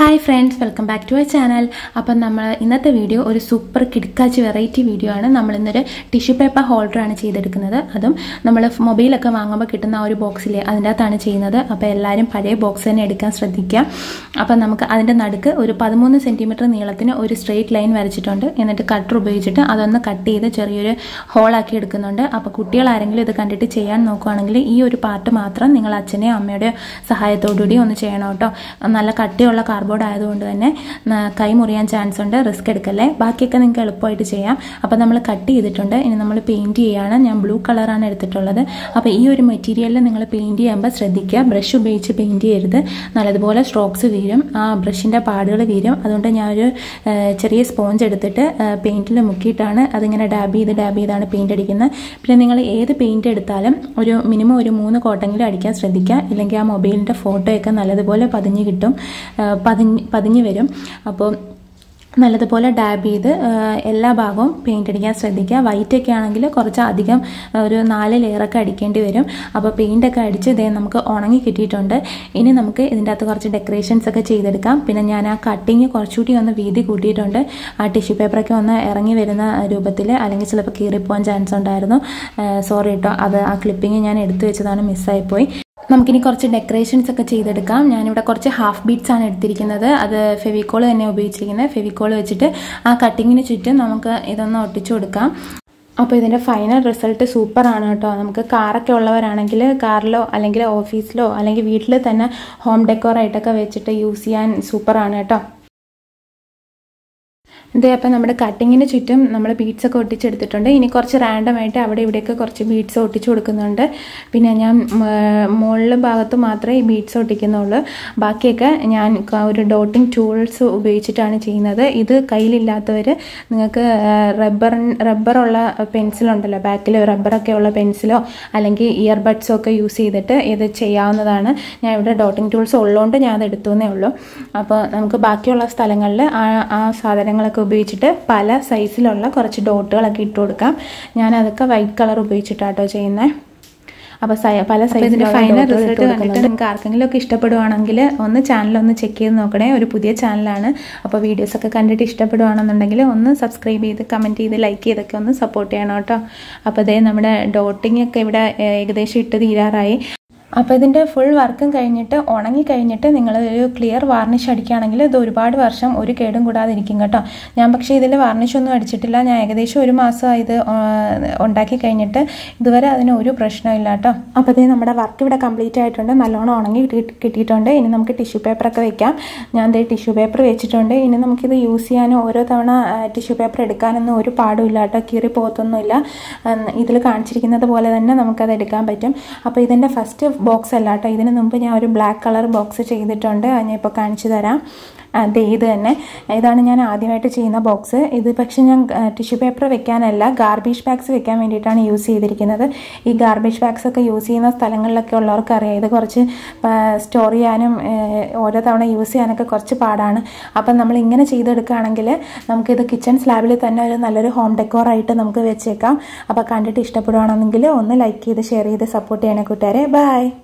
hi friends welcome back to our channel അപ്പം നമ്മൾ ഇന്നത്തെ വീഡിയോ ഒരു സൂപ്പർ കിടക്കാച്ച് വെറൈറ്റി വീഡിയോ ആണ് നമ്മൾ ഇന്നൊരു ടിഷ്യൂ പേപ്പർ ഹോൾഡറാണ് ചെയ്തെടുക്കുന്നത് അതും നമ്മൾ മൊബൈലൊക്കെ വാങ്ങുമ്പോൾ കിട്ടുന്ന ആ ഒരു ബോക്സിലെ അതിൻ്റെ അകത്താണ് ചെയ്യുന്നത് അപ്പോൾ എല്ലാവരും പഴയ ബോക്സ് തന്നെ എടുക്കാൻ ശ്രദ്ധിക്കുക അപ്പം നമുക്ക് അതിൻ്റെ നടുക്ക് ഒരു പതിമൂന്ന് സെൻറ്റിമീറ്റർ നീളത്തിന് ഒരു സ്ട്രെയിറ്റ് ലൈൻ വരച്ചിട്ടുണ്ട് എന്നിട്ട് കട്ടർ ഉപയോഗിച്ചിട്ട് അതൊന്ന് കട്ട് ചെയ്ത് ചെറിയൊരു ഹോളാക്കി എടുക്കുന്നുണ്ട് അപ്പോൾ കുട്ടികൾ ആരെങ്കിലും ഇത് കണ്ടിട്ട് ചെയ്യാൻ നോക്കുകയാണെങ്കിൽ ഈ ഒരു പാർട്ട് മാത്രം നിങ്ങൾ അച്ഛനെയോ അമ്മയുടെ സഹായത്തോടുകൂടി ഒന്ന് ചെയ്യണം കേട്ടോ നല്ല കട്ടിയുള്ള കാർഡ്ബോർഡ് ആയതുകൊണ്ട് തന്നെ കൈ മുറിയാൻ ചാൻസ് ഉണ്ട് റിസ്ക് എടുക്കല്ലേ ബാക്കിയൊക്കെ നിങ്ങൾക്ക് എളുപ്പമായിട്ട് ചെയ്യാം അപ്പോൾ നമ്മൾ കട്ട് ചെയ്തിട്ടുണ്ട് ഇനി നമ്മൾ പെയിൻറ്റ് ചെയ്യുകയാണ് ഞാൻ ബ്ലൂ കളറാണ് എടുത്തിട്ടുള്ളത് അപ്പോൾ ഈ ഒരു മെറ്റീരിയലിൽ നിങ്ങൾ പെയിൻറ്റ് ചെയ്യുമ്പോൾ ശ്രദ്ധിക്കുക ബ്രഷ് ഉപയോഗിച്ച് പെയിൻറ്റ് ചെയ്യരുത് നല്ലതുപോലെ സ്ട്രോക്സ് വീഴും ആ ബ്രഷിൻ്റെ പാടുകൾ വീഴും അതുകൊണ്ട് ഞാനൊരു ചെറിയ സ്പോഞ്ച് എടുത്തിട്ട് പെയിൻറ്റിൽ മുക്കിയിട്ടാണ് അതിങ്ങനെ ഡാബ് ചെയ്ത് ഡാബ് ചെയ്താണ് പെയിൻറ്റ് അടിക്കുന്നത് പിന്നെ നിങ്ങൾ ഏത് പെയിൻറ്റ് എടുത്താലും ഒരു മിനിമം ഒരു മൂന്ന് കോട്ടെങ്കിലും അടിക്കാൻ ശ്രദ്ധിക്കുക ഇല്ലെങ്കിൽ ആ മൊബൈലിൻ്റെ ഫോട്ടോയൊക്കെ നല്ലതുപോലെ പതിഞ്ഞ് കിട്ടും പതിഞ്ഞ് പതിഞ്ഞ് വരും അപ്പോൾ നല്ലതുപോലെ ഡാബ് ചെയ്ത് എല്ലാ ഭാഗവും പെയിൻ്റ് അടിക്കാൻ ശ്രദ്ധിക്കുക വൈറ്റ് ഒക്കെ ആണെങ്കിൽ കുറച്ച് അധികം ഒരു നാല് ലെയറൊക്കെ അടിക്കേണ്ടി വരും അപ്പോൾ പെയിൻ്റൊക്കെ അടിച്ച് ഇതേ നമുക്ക് ഉണങ്ങി കിട്ടിയിട്ടുണ്ട് ഇനി നമുക്ക് ഇതിൻ്റെ അകത്ത് കുറച്ച് ഡെക്കറേഷൻസ് ഒക്കെ ചെയ്തെടുക്കാം പിന്നെ ഞാൻ ആ കട്ടിങ് കുറച്ചുകൂടി ഒന്ന് വീതി കൂട്ടിയിട്ടുണ്ട് ആ ടിഷ്യൂ പേപ്പറൊക്കെ ഒന്ന് ഇറങ്ങി വരുന്ന രൂപത്തിൽ അല്ലെങ്കിൽ ചിലപ്പോൾ കീറിപ്പോകാൻ ചാൻസ് ഉണ്ടായിരുന്നു സോറി കേട്ടോ അത് ആ ക്ലിപ്പിങ് ഞാൻ എടുത്തു വെച്ചതാണ് മിസ്സായിപ്പോയി നമുക്കിനി കുറച്ച് ഡെക്കറേഷൻസ് ഒക്കെ ചെയ്തെടുക്കാം ഞാനിവിടെ കുറച്ച് ഹാഫ് ബീറ്റ്സ് ആണ് എടുത്തിരിക്കുന്നത് അത് ഫെവിക്കോൾ തന്നെ ഉപയോഗിച്ചിരിക്കുന്നത് ഫെവിക്കോൾ വെച്ചിട്ട് ആ കട്ടിങ്ങിന് ചുറ്റും നമുക്ക് ഇതൊന്ന് ഒട്ടിച്ചു കൊടുക്കാം അപ്പോൾ ഇതിൻ്റെ ഫൈനൽ റിസൾട്ട് സൂപ്പറാണ് കേട്ടോ നമുക്ക് കാറൊക്കെ ഉള്ളവരാണെങ്കിൽ കാറിലോ അല്ലെങ്കിൽ ഓഫീസിലോ അല്ലെങ്കിൽ വീട്ടിൽ തന്നെ ഹോം ഡെക്കോറായിട്ടൊക്കെ വെച്ചിട്ട് യൂസ് ചെയ്യാൻ സൂപ്പറാണ് കേട്ടോ ഇത് അപ്പം നമ്മുടെ കട്ടിങ്ങിന് ചുറ്റും നമ്മൾ ബീഡ്സ് ഒക്കെ ഒട്ടിച്ചെടുത്തിട്ടുണ്ട് ഇനി കുറച്ച് റാൻഡം ആയിട്ട് അവിടെ ഇവിടെയൊക്കെ കുറച്ച് ബീഡ്സ് ഒട്ടിച്ചു കൊടുക്കുന്നുണ്ട് പിന്നെ ഞാൻ മുകളിലെ ഭാഗത്ത് മാത്രമേ ഈ ബീഡ്സ് ഒട്ടിക്കുന്നുള്ളൂ ബാക്കിയൊക്കെ ഞാൻ ഒരു ഡോട്ടിങ് ടൂൾസ് ഉപയോഗിച്ചിട്ടാണ് ചെയ്യുന്നത് ഇത് കയ്യിലില്ലാത്തവർ നിങ്ങൾക്ക് റബ്ബർ റബ്ബറുള്ള പെൻസിലുണ്ടല്ലോ ബാക്കിൽ റബ്ബറൊക്കെ ഉള്ള പെൻസിലോ അല്ലെങ്കിൽ ഇയർബഡ്സോ ഒക്കെ യൂസ് ചെയ്തിട്ട് ഇത് ചെയ്യാവുന്നതാണ് ഞാൻ ഇവിടെ ഡോട്ടിങ് ടൂൾസ് ഉള്ളതുകൊണ്ട് ഞാൻ അത് എടുത്തുവെന്നേ ഉള്ളൂ അപ്പോൾ നമുക്ക് ബാക്കിയുള്ള സ്ഥലങ്ങളിൽ ആ ആ സാധനങ്ങളൊക്കെ ഉപയോഗിച്ചിട്ട് പല സൈസിലുള്ള കുറച്ച് ഡോട്ടുകളൊക്കെ ഇട്ട് കൊടുക്കാം ഞാൻ അതൊക്കെ വൈറ്റ് കളർ ഉപയോഗിച്ചിട്ടാട്ടോ ചെയ്യുന്നത് അപ്പോൾ പല സൈസിൻ്റെ ഫൈനൽ റിസൾട്ട് കണ്ടിട്ട് നിങ്ങൾക്ക് ആർക്കെങ്കിലും ഒക്കെ ഇഷ്ടപ്പെടുവാണെങ്കിൽ ഒന്ന് ചാനൽ ഒന്ന് ചെക്ക് ചെയ്ത് നോക്കണേ ഒരു പുതിയ ചാനലാണ് അപ്പോൾ വീഡിയോസൊക്കെ കണ്ടിട്ട് ഇഷ്ടപ്പെടുവാണെന്നുണ്ടെങ്കിൽ ഒന്ന് സബ്സ്ക്രൈബ് ചെയ്ത് കമൻറ്റ് ചെയ്ത് ലൈക്ക് ചെയ്തൊക്കെ ഒന്ന് സപ്പോർട്ട് ചെയ്യണം കേട്ടോ അപ്പോൾ അതേ നമ്മുടെ ഡോട്ടിംഗ് ഒക്കെ ഇവിടെ ഏകദേശം ഇട്ട് തീരാറായി അപ്പോൾ ഇതിൻ്റെ ഫുൾ വർക്കും കഴിഞ്ഞിട്ട് ഉണങ്ങി കഴിഞ്ഞിട്ട് നിങ്ങൾ ഒരു ക്ലിയർ വാർണിഷ് അടിക്കുകയാണെങ്കിൽ ഇത് ഒരുപാട് വർഷം ഒരു കേടും കൂടാതെ ഇരിക്കും കേട്ടോ ഞാൻ പക്ഷേ ഇതിൽ വാർണിഷ് ഒന്നും അടിച്ചിട്ടില്ല ഞാൻ ഏകദേശം ഒരു മാസം ഇത് ഉണ്ടാക്കി കഴിഞ്ഞിട്ട് ഇതുവരെ അതിന് ഒരു പ്രശ്നമില്ല കേട്ടോ അപ്പോൾ ഇത് നമ്മുടെ വർക്ക് ഇവിടെ കംപ്ലീറ്റ് ആയിട്ടുണ്ട് നല്ലോണം ഉണങ്ങി കിട്ടിയിട്ടുണ്ട് ഇനി നമുക്ക് ടിഷ്യൂ പേപ്പറൊക്കെ വെക്കാം ഞാൻ ദേ ടിഷ്യൂ പേപ്പർ വെച്ചിട്ടുണ്ട് ഇനി നമുക്കിത് യൂസ് ചെയ്യാനും ഓരോ തവണ ടിഷ്യൂ പേപ്പർ എടുക്കാനൊന്നും ഒരു പാടുമില്ല കേട്ടോ കീറി പോകത്തൊന്നുമില്ല ഇതിൽ കാണിച്ചിരിക്കുന്നത് പോലെ തന്നെ നമുക്കത് എടുക്കാൻ പറ്റും അപ്പോൾ ഇതിൻ്റെ ഫസ്റ്റ് ബോക്സ് അല്ല കേട്ടോ ഇതിന് മുമ്പ് ഞാൻ ഒരു ബ്ലാക്ക് കളർ ബോക്സ് ചെയ്തിട്ടുണ്ട് അത് ഞാൻ ഇപ്പോൾ കാണിച്ചു തരാം അതെ ഇത് തന്നെ ഇതാണ് ഞാൻ ആദ്യമായിട്ട് ചെയ്യുന്ന ബോക്സ് ഇത് പക്ഷേ ഞാൻ ടിഷ്യൂ പേപ്പർ വെക്കാനല്ല ഗാർബേജ് ബാഗ്സ് വെക്കാൻ വേണ്ടിയിട്ടാണ് യൂസ് ചെയ്തിരിക്കുന്നത് ഈ ഗാർബേജ് ബാഗ്സ് ഒക്കെ യൂസ് ചെയ്യുന്ന സ്ഥലങ്ങളിലൊക്കെ ഉള്ളവർക്ക് അറിയാം ഇത് കുറച്ച് സ്റ്റോർ ചെയ്യാനും ഓരോ തവണ യൂസ് ചെയ്യാനൊക്കെ കുറച്ച് പാടാണ് അപ്പം നമ്മൾ ഇങ്ങനെ ചെയ്തെടുക്കുകയാണെങ്കിൽ നമുക്കിത് കിച്ചൺ സ്ലാബിൽ തന്നെ ഒരു നല്ലൊരു ഹോം ഡെക്കോറായിട്ട് നമുക്ക് വെച്ചേക്കാം അപ്പോൾ കണ്ടിട്ട് ഇഷ്ടപ്പെടുകയാണെന്നെങ്കിൽ ഒന്ന് ലൈക്ക് ചെയ്ത് ഷെയർ ചെയ്ത് സപ്പോർട്ട് ചെയ്യണേ കൂട്ടുകാരെ ബൈ